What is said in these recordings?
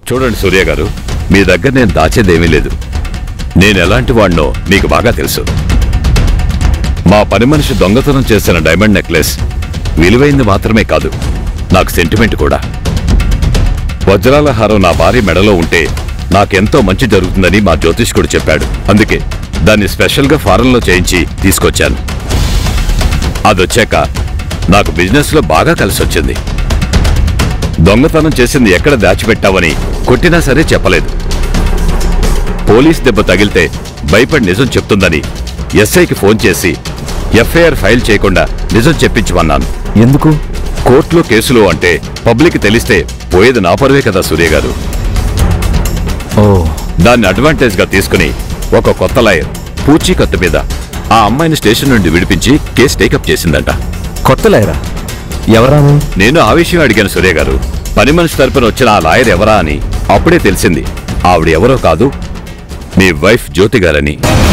చూడండి సూర్య గారు మీ దగ్గర నేను దాచేదేమీ లేదు నేను ఎలాంటి వాడినో మీకు బాగా తెలుసు మా పని మనిషి దొంగతనం చేసిన డైమండ్ నెక్లెస్ విలువైంది మాత్రమే కాదు నాకు సెంటిమెంట్ కూడా వజ్రాల హారం నా భార్య మెడలో ఉంటే నాకెంతో మంచి జరుగుతుందని మా జ్యోతిష్కుడు చెప్పాడు అందుకే దాన్ని స్పెషల్గా ఫారెన్లో చేయించి తీసుకొచ్చాను అదొచ్చాక నాకు బిజినెస్లో బాగా కలిసొచ్చింది దొంగతనం చేసింది ఎక్కడ దాచిపెట్టావని కొట్టినా సరే చెప్పలేదు పోలీస్ దెబ్బ తగిలితే భయపడి నిజం చెప్తుందని ఎస్ఐకి ఫోన్ చేసి ఎఫ్ఐఆర్ ఫైల్ చేయకుండా నిజం చెప్పించమన్నాను ఎందుకు కోర్టులో కేసులు అంటే పబ్లిక్ తెలిస్తే పోయేది నా పరువే కదా సూర్య గారు ఓ దాన్ని అడ్వాంటేజ్ గా తీసుకుని ఒక కొత్త లాయర్ పూచీకత్తు మీద ఆ అమ్మాయిని స్టేషన్ నుండి విడిపించి కేసు టేకప్ చేసిందంట కొత్త లేరా ఎవరాను నేను ఆ విషయం అడిగాను సూర్య గారు పని మనిషి తరపున వచ్చిన ఆ లాయర్ ఎవరా అని అప్పుడే తెలిసింది ఆవిడ ఎవరో కాదు మీ వైఫ్ జ్యోతి గారని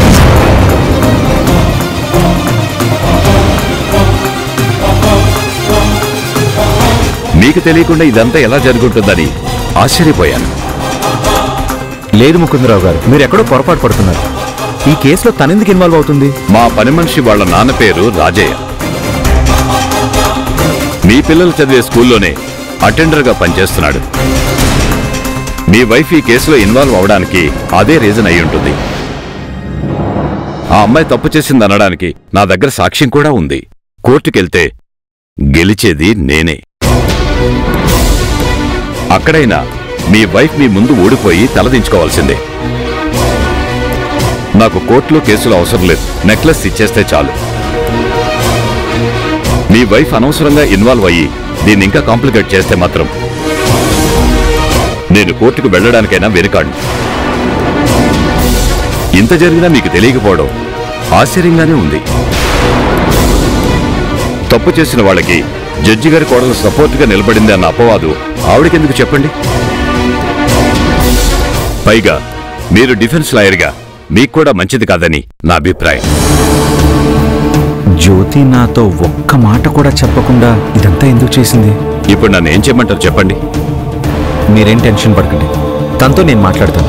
మీకు తెలియకుండా ఇదంతా ఎలా జరుగుతుందని ఆశ్చర్యపోయాను లేదు ముకుందరావు గారు మీరు ఎక్కడో పొరపాటు పడుతున్నారు ఈ కేసులో తనెందుకు ఇన్వాల్వ్ అవుతుంది మా పని మనిషి వాళ్ళ నాన్న పేరు రాజయ్య మీ పిల్లలు చదివే స్కూల్లోనే అటెండర్గా పనిచేస్తున్నాడు మీ వైఫ్ ఈ కేసులో ఇన్వాల్వ్ అవడానికి అదే రీజన్ అయి ఉంటుంది ఆ అమ్మాయి తప్పు చేసింది అనడానికి నా దగ్గర సాక్ష్యం కూడా ఉంది కోర్టుకెళ్తే గెలిచేది నేనే అక్కడైనా మీ వైఫ్ మీ ముందు ఓడిపోయి తలదించుకోవాల్సిందే నాకు కోర్టులో కేసులు అవసరం లేదు నెక్లెస్ ఇచ్చేస్తే చాలు మీ వైఫ్ అనవసరంగా ఇన్వాల్వ్ అయ్యి దీన్ని ఇంకా కాంప్లికేట్ చేస్తే మాత్రం నేను కోర్టుకు వెళ్ళడానికైనా వెనుకాడు ఇంత జరిగినా మీకు తెలియకపోవడం ఆశ్చర్యంగానే ఉంది తప్పు చేసిన వాళ్ళకి జడ్జి గారి కోడలు సపోర్ట్గా నిలబడింది అన్న అపవాదు ఆవిడకెందుకు చెప్పండి పైగా మీరు డిఫెన్స్ లాయర్గా మీకు కూడా మంచిది కాదని నా అభిప్రాయం జ్యోతి నాతో ఒక్క మాట కూడా చెప్పకుండా ఇదంతా ఎందుకు చేసింది ఇప్పుడు నన్ను ఏం చేయమంటారు చెప్పండి మీరేం టెన్షన్ పడకండి తనతో నేను మాట్లాడతాను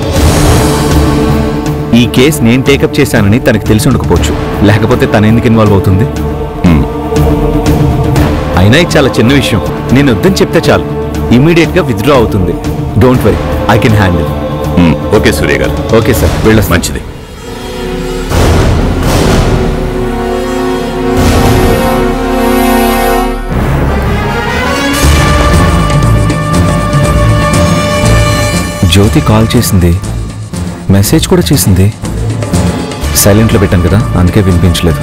ఈ కేసు నేను టేకప్ చేశానని తనకి తెలిసి ఉండకపోవచ్చు లేకపోతే తను ఎందుకు ఇన్వాల్వ్ అవుతుంది హ్మ్. అయినా ఇది చాలా చిన్న విషయం నేను వద్దని చెప్తే చాలు ఇమీడియట్ గా విత్డ్రా అవుతుంది don't worry I can handle hmm. Okay Surya garu okay sir వెళ్ళొస్తాను మంచిది జ్యోతి కాల్ చేసింది మెసేజ్ కూడా చేసింది సైలెంట్లో పెట్టాను కదా అందుకే వినిపించలేదు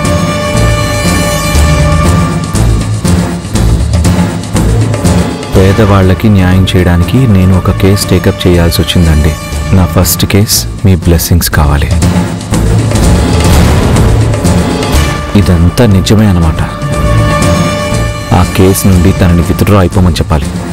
పేదవాళ్ళకి న్యాయం చేయడానికి నేను ఒక కేస్ టేకప్ చేయాల్సి వచ్చిందండి నా ఫస్ట్ కేస్ మీ బ్లెస్సింగ్స్ కావాలి ఇదంతా నిజమే అన్నమాట ఆ కేసు నుండి తనని విత్డ్రా అయిపోమని చెప్పాలి